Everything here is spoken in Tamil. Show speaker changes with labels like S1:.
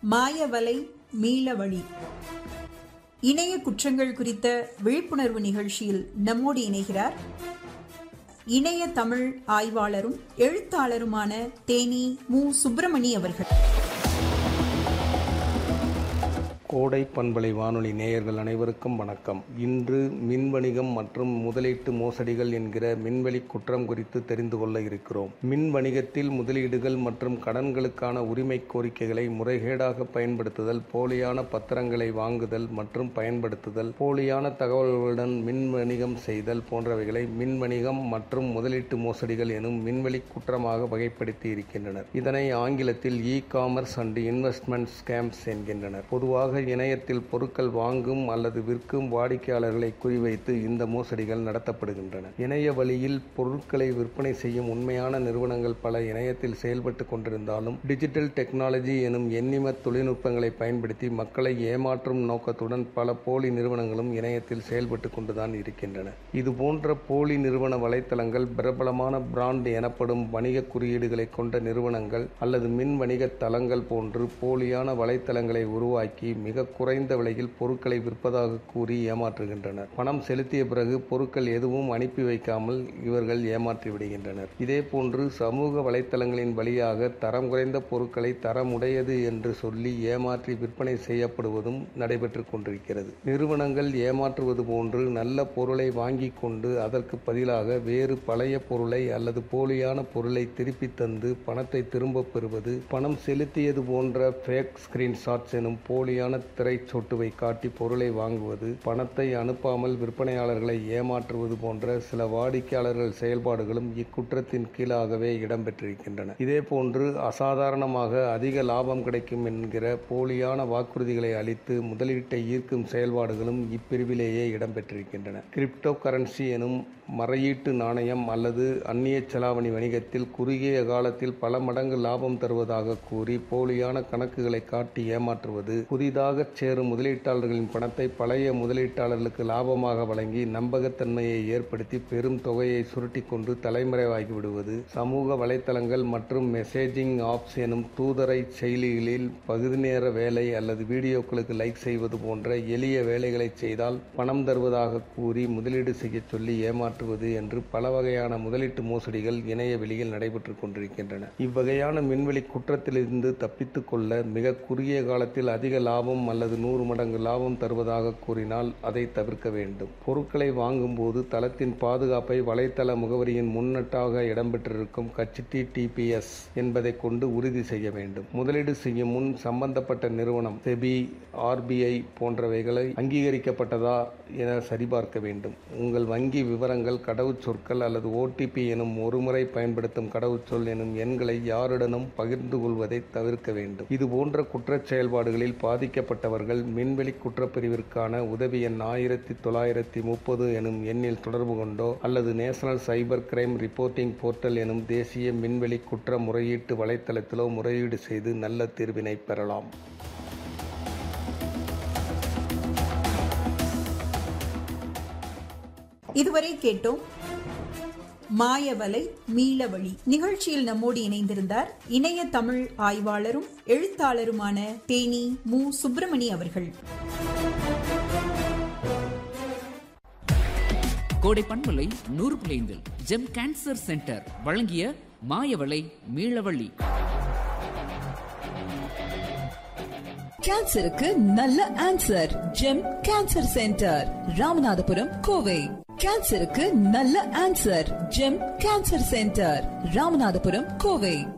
S1: மாயவலை மீளவழி இணைய குற்றங்கள் குறித்த விழிப்புணர்வு நிகழ்ச்சியில் நம்மோடு இணைகிறார் இணைய தமிழ் ஆய்வாளரும் எழுத்தாளருமான தேனி மு சுப்பிரமணி அவர்கள்
S2: கோடை பண்பலை வானொலி நேயர்கள் அனைவருக்கும் வணக்கம் இன்று மின் வணிகம் மற்றும் முதலீட்டு மோசடிகள் என்கிற மின்வெளி குற்றம் குறித்து தெரிந்து கொள்ள இருக்கிறோம் மின் வணிகத்தில் முதலீடுகள் மற்றும் கடன்களுக்கான உரிமை கோரிக்கைகளை முறைகேடாக பயன்படுத்துதல் போலியான பத்திரங்களை வாங்குதல் மற்றும் பயன்படுத்துதல் போலியான தகவல்களுடன் மின் வணிகம் செய்தல் போன்றவைகளை மின் வணிகம் மற்றும் முதலீட்டு மோசடிகள் எனும் மின்வெளி குற்றமாக வகைப்படுத்தி இருக்கின்றனர் இதனை ஆங்கிலத்தில் e commerce and investment scams என்கின்றனர் பொதுவாக இணையத்தில் பொருட்கள் வாங்கும் அல்லது விற்கும் வாடிக்கையாளர்களை குறிவைத்து இந்த மோசடிகள் நடத்தப்படுகின்றன இணைய வழியில் பொருட்களை விற்பனை செய்யும் உண்மையான நிறுவனங்கள் பல இணையத்தில் செயல்பட்டு கொண்டிருந்தாலும் டிஜிட்டல் டெக்னாலஜி எனும் எண்ணிம தொழில்நுட்பங்களை பயன்படுத்தி மக்களை ஏமாற்றும் நோக்கத்துடன் பல போலி நிறுவனங்களும் இணையத்தில் செயல்பட்டு கொண்டுதான் இருக்கின்றன இது போன்ற போலி நிறுவன வலைத்தளங்கள் பிரபலமான பிராண்ட் எனப்படும் வணிக குறியீடுகளை கொண்ட நிறுவனங்கள் அல்லது மின் வணிக தளங்கள் போன்று போலியான வலைத்தளங்களை உருவாக்கி மிக குறைந்த விலையில் பொருட்களை விற்பதாக கூறி ஏமாற்றுகின்றனர் பணம் செலுத்திய பிறகு பொருட்கள் எதுவும் அனுப்பி வைக்காமல் இவர்கள் ஏமாற்றி விடுகின்றனர் இதே போன்று சமூக வலைத்தளங்களின் வழியாக தரம் குறைந்த பொருட்களை தரமுடையது என்று சொல்லி ஏமாற்றி விற்பனை செய்யப்படுவதும் நடைபெற்று கொண்டிருக்கிறது நிறுவனங்கள் ஏமாற்றுவது போன்று நல்ல பொருளை வாங்கி கொண்டு அதற்கு பதிலாக வேறு பழைய பொருளை அல்லது போலியான பொருளை திருப்பி தந்து பணத்தை திரும்பப் பெறுவது பணம் செலுத்தியது போன்ற ஃபேக் ஸ்கிரீன்ஷாட்ஸ் எனும் போலியான திரைச்சொட்டுவை காட்டி பொருளை வாங்குவது பணத்தை அனுப்பாமல் விற்பனையாளர்களை ஏமாற்றுவது போன்ற சில வாடிக்கையாளர்கள் செயல்பாடுகளும் இக்குற்றத்தின் கீழாகவே இடம்பெற்றிருக்கின்றன இதேபோன்று அசாதாரணமாக அதிக லாபம் கிடைக்கும் என்கிற போலியான வாக்குறுதிகளை அளித்து முதலீட்டை ஈர்க்கும் செயல்பாடுகளும் இப்பிரிவிலேயே இடம்பெற்றிருக்கின்றன கிரிப்டோ கரன்சி எனும் மறையீட்டு நாணயம் அல்லது அந்நிய செலாவணி வணிகத்தில் குறுகிய காலத்தில் பல மடங்கு லாபம் தருவதாக கூறி போலியான கணக்குகளை காட்டி ஏமாற்றுவது புதிதாக சேரும் முதலீட்டாளர்களின் பணத்தை பழைய முதலீட்டாளர்களுக்கு லாபமாக வழங்கி நம்பகத்தன்மையை ஏற்படுத்தி பெரும் தொகையை சுருட்டி கொண்டு தலைமறைவாகி விடுவது சமூக வலைத்தளங்கள் மற்றும் மெசேஜிங் ஆப்ஸ் எனும் தூதரை செயலிகளில் பகுதி நேர வேலை அல்லது வீடியோக்களுக்கு லைக் செய்வது போன்ற எளிய வேலைகளை செய்தால் பணம் தருவதாக கூறி முதலீடு செய்ய சொல்லி ஏமாற்றுவது என்று பல வகையான முதலீட்டு மோசடிகள் இணைய வெளியில் நடைபெற்று கொண்டிருக்கின்றன இவ்வகையான மின்வெளி குற்றத்திலிருந்து தப்பித்துக் கொள்ள மிக குறுகிய காலத்தில் அதிக லாபம் அல்லது நூறு மடங்கு லாபம் தருவதாக கூறினால் அதை தவிர்க்க வேண்டும் பொருட்களை வாங்கும்போது தளத்தின் பாதுகாப்பை வலைத்தள முகவரியின் முன்னட்டாக இடம்பெற்றிருக்கும் கச்சிடி டிபிஎஸ் என்பதை கொண்டு உறுதி செய்ய வேண்டும் முதலீடு செய்யும் முன் சம்பந்தப்பட்ட நிறுவனம் செபி ஆர்பிஐ போன்றவைகளை அங்கீகரிக்கப்பட்டதா என சரிபார்க்க வேண்டும் உங்கள் வங்கி விவரங்கள் கடவுச்சொற்கள் அல்லது ஓடிபி எனும் ஒருமுறை பயன்படுத்தும் கடவுச்சொல் எனும் எண்களை யாருடனும் பகிர்ந்து கொள்வதை தவிர்க்க வேண்டும் இது போன்ற குற்றச் செயல்பாடுகளில் பாதிக்கப்பட்டவர்கள் மின்வெளி குற்றப்பிரிவிற்கான உதவி எண் ஆயிரத்தி தொள்ளாயிரத்தி முப்பது எனும் எண்ணில் தொடர்பு கொண்டோ அல்லது national cyber crime reporting portal எனும் தேசிய மின்வெளி குற்ற முறையீட்டு வலைத்தளத்திலோ முறையீடு செய்து நல்ல தீர்வினை பெறலாம்
S1: இதுவரை கேட்டோம் மாயவலை மீளவழி நிகழ்ச்சியில் நம்மோடு இணைந்திருந்தார் இணைய தமிழ் ஆய்வாளரும் எழுத்தாளருமான தேனி மு சுப்பிரமணி அவர்கள்
S3: கோடை பண்பலை நூறு பிளைந்தில் ஜெம் கேன்சர் சென்டர் வழங்கிய மாயவளை மீளவள்ளி
S4: கேன்சருக்கு நல்ல answer Gem cancer centre Ramanathapuram Kovai கேன்சருக்கு நல்ல answer Gem cancer centre Ramanathapuram Kovai